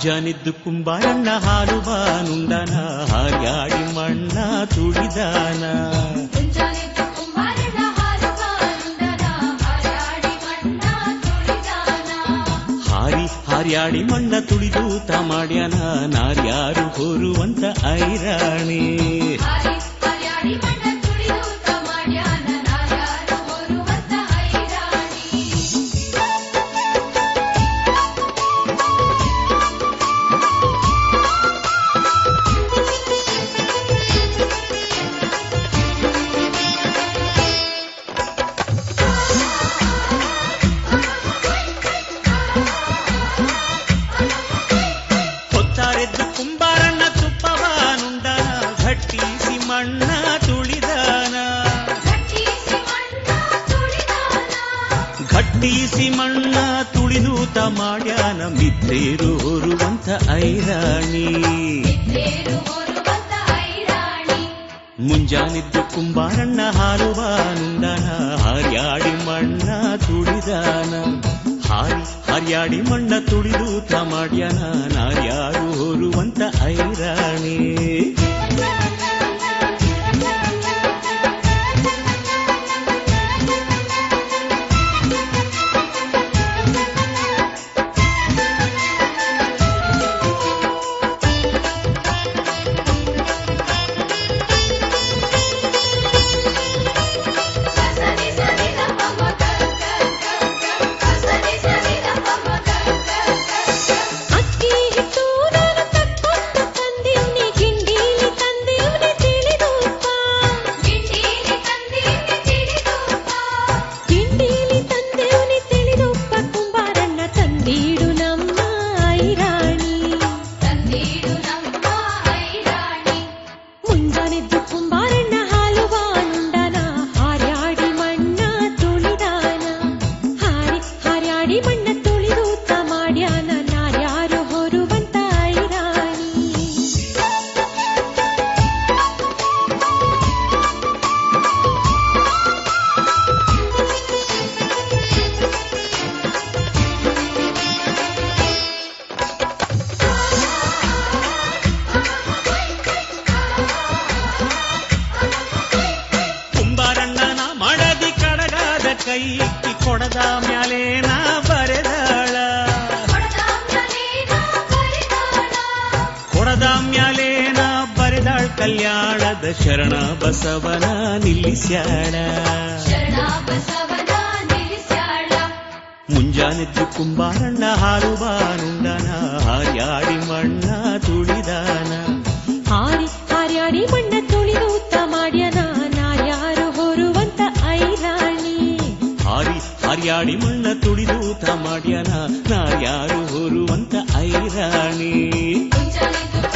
ಮುಂಜಾನಿದ್ದು ಕುಂಬಾರಣ್ಣ ಹಾಲು ಬಾನುಂಡನ ಹಾರ್ಯಾಡಿ ಮಣ್ಣ ತುಳಿದಾನ ಮುಂಜಾನೆದ್ದು ಕುಂಬಾರಣ್ಣ ಹಾಲು ಬಾನುಂಡನ, ಹಾರಾಡಿ ಮಣ್ಣ ತುಳಿದಾನ. ಹಾರಿ ಹಾರ್ಯಾಡಿ ಮಣ್ಣ ತುಳಿದು ಮಾಡ್ಯಾನ ನಾರ್ಯಾರು ಹೊರುವಂತ ಐರಾಣಿ ಹಾರಿ ಹಾರ್ಯಾಡಿ ಮಣ್ಣ ತುಳಿದು ತಮಾಡ್ಯಾನ, ನಾರ್ಯಾರು ಹೊರುವಂತ ಐರಾಣಿ. ಹೊತ್ತಾರೆದ್ದು ಕುಂಬಾರಣ್ಣ ತುಪ್ಪವಾನುಂಡನ ಘಟ್ಟಿಸಿ ಮಣ್ಣ ತುಳಿದಾನ ಗಟ್ಟಿಸಿ ಮಣ್ಣ ತುಳಿದಾನ. ಘಟ್ಟಿಸಿ ಮಣ್ಣ ತುಳಿದು ಮಾಡ್ಯಾನ ಮಿತ್ರೇರು ಹೊರುವಂತ ಐರಾಣಿ ನಿದ್ದೇರು ಹೊರುವಂತ ಐರಾಣಿ. ಮುಂಜಾನಿದ್ದು ಕುಂಬಾರಣ್ಣ ಹಾರುವಾನುಂಡನ ಹಾರ್ಯಾಡಿ ಮಣ್ಣ ತುಳಿದಾನ ಹಾರಿ ಹರ್ಯಾಡಿ ಮಣ್ಣ ತುಳಿದು ಮಾಡ್ಯಾನ ನಾರ್ಯಾರು ಹೊರುವಂತ ಐರಾಣಿ ಕಸನಿ ಸನಿದ ಪಮ ಕರ್ ಕರ್ ಕರ್ ಕರ್. ಕಸನಿ ಸನಿದ ಪಮ ಕರ್ ಕರ್ ಕರ್ ಕರ್. ಅಕ್ಕಿ ಹಿಟ್ಟು ನಾನು ತಕ್ಕೊಂಡು ತಂದೀವ್ನಿ ಗಿಂಡೀಲಿ ತಂದೀವ್ನಿ ತಿಳಿದೂಪ ಗಿಂಡೀಲಿ ತಂದೀನಿ ತಿಳಿದೂಪ. ಗಿಂಡೀಲಿ ತಂದೀವ್ನಿ ತಿಳಿದೂಪ ಕುಂಬಾರಣ್ಣ ತಂದೀಡು ನಮ್ಮ ಐರಾಣಿ ತಂದೀಡು ನಮ್ಮ ಐರಾಣಿ. ಮುಂಜಾನೆದ್ದು ಕುಂಬಾರಣ್ಣ ಹಾಲು ಬಾನುಂಡನ ಹಾರ್ಯಾಡಿ ಮಣ್ಣ ತುಳಿದಾನ ಹಾರಿ ಹಾರ್ಯಾಡಿ ಮಣ್ಣ ತುಳಿದು ಮಾಡ್ಯಾನ ನಾರ್ಯಾರು ಹೊರುವಂತ ಐರಾಣಿ ಕುಂಬಾರಣ್ಣನ ಮಡದಿ ಕಡಗಾದ ಕೈ ಇಕ್ಕಿ ಕೊಡದ ಮ್ಯಾಲೇನ ಬರೆದಾಳ ಕೊಡದ ಮ್ಯಾಲೇನ ಬರಿದಾಳ. ಕೊಡದ ಮ್ಯಾಲೇನ ಬರೆದಾಳ್ ಕಲ್ಯಾಣದ ಶರಣ ಬಸವನ ನಿಲ್ಲಿಸ್ಯಾಳ ಶರಣ ಬಸವನ ನಿಲ್ಲಿಸ್ಯಾಳ. ಮುಂಜಾನೆದ್ದು ಕುಂಬಾರಣ್ಣ ಹಾರು ಬಾನುಂಡನ ಹಾರ್ಯಾಡಿ ಮಣ್ಣ ತುಳಿದಾನ ಹಾರಿ ಹಾರ್ಯಾಡಿ ಮಣ್ಣ ತುಳಿದು ಮಾಡ್ಯಾನ ನಾರ್ಯಾರು ಹೊರುವಂತ ಐರಾಣಿ ಹಾರಿ ಹಾರ್ಯಾಡಿ ಮಣ್ಣ ತುಳಿದು ಮಾಡ್ಯಾನ ನಾ ಯಾರು ಹೊರುವಂತ ಐರಾಣಿ ಮುಂಜಾನೆದ್ದು